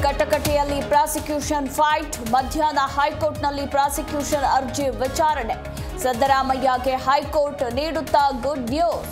ಕಟಕಟೆಯಲ್ಲಿ prosecution fight ಮಧ್ಯಾಹ್ನ ಹೈಕೋರ್ಟ್ನಲ್ಲಿ prosecution ಅರ್ಜಿ ವಿಚಾರಣೆ ಸಿದ್ದರಾಮಯ್ಯಗೆ ಹೈಕೋರ್ಟ್ ನೀಡುತ್ತಾ ಗುಡ್ ನ್ಯೂಸ್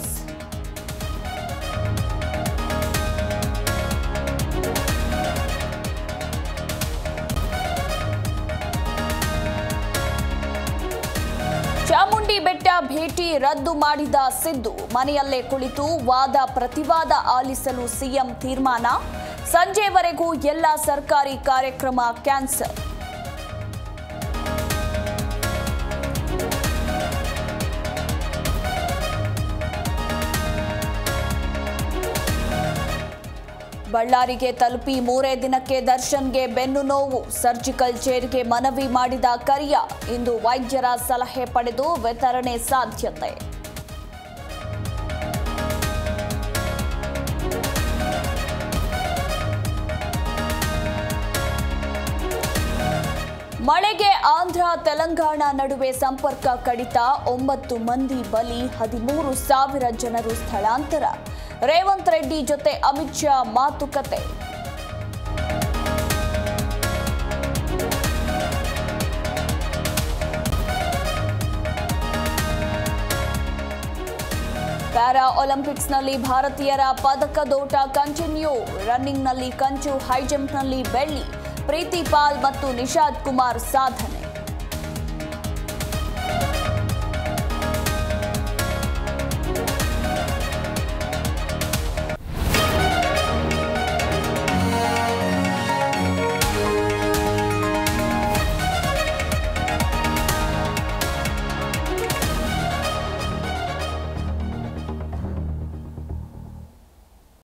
ಚಾಮುಂಡಿ ಬೆಟ್ಟ ಭೇಟಿ ರದ್ದು ಮಾಡಿದ ಸಿದ್ದು ಮನೆಯಲ್ಲೇ ಕುಳಿತು ವಾದ ಪ್ರತಿವಾದ ಆಲಿಸಲು ಸಿಎಂ ತೀರ್ಮಾನ ಸಂಜೆವರೆಗೂ ಎಲ್ಲ ಸರ್ಕಾರಿ ಕಾರ್ಯಕ್ರಮ ಕ್ಯಾನ್ಸಲ್ ಬಳ್ಳಾರಿಗೆ ತಲುಪಿ ಮೂರೇ ದಿನಕ್ಕೆ ದರ್ಶನ್ಗೆ ಬೆನ್ನು ನೋವು ಸರ್ಜಿಕಲ್ ಚೇರ್ಗೆ ಮನವಿ ಮಾಡಿದ ಕರಿಯ ಇಂದು ವೈದ್ಯರ ಸಲಹೆ ಪಡೆದು ವಿತರಣೆ ಸಾಧ್ಯತೆ ಮಳೆಗೆ ಆಂಧ್ರ ತೆಲಂಗಾಣ ನಡುವೆ ಸಂಪರ್ಕ ಕಡಿತ ಒಂಬತ್ತು ಮಂದಿ ಬಲಿ ಹದಿಮೂರು ಸಾವಿರ ಜನರು ಸ್ಥಳಾಂತರ ರೇವಂತ್ ರೆಡ್ಡಿ ಜೊತೆ ಅಮಿತ್ ಶಾ ಮಾತುಕತೆ ಪ್ಯಾರಾ ಒಲಿಂಪಿಕ್ಸ್ನಲ್ಲಿ ಭಾರತೀಯರ ಪದಕದೋಟ ಕಂಟಿನ್ಯೂ ರನ್ನಿಂಗ್ನಲ್ಲಿ ಕಂಚು ಹೈಜಂಪ್ನಲ್ಲಿ ಬೆಳ್ಳಿ ಪ್ರೀತಿ ಪಾಲ್ ಮತ್ತು ನಿಷಾದ್ ಕುಮಾರ್ ಸಾಧನೆ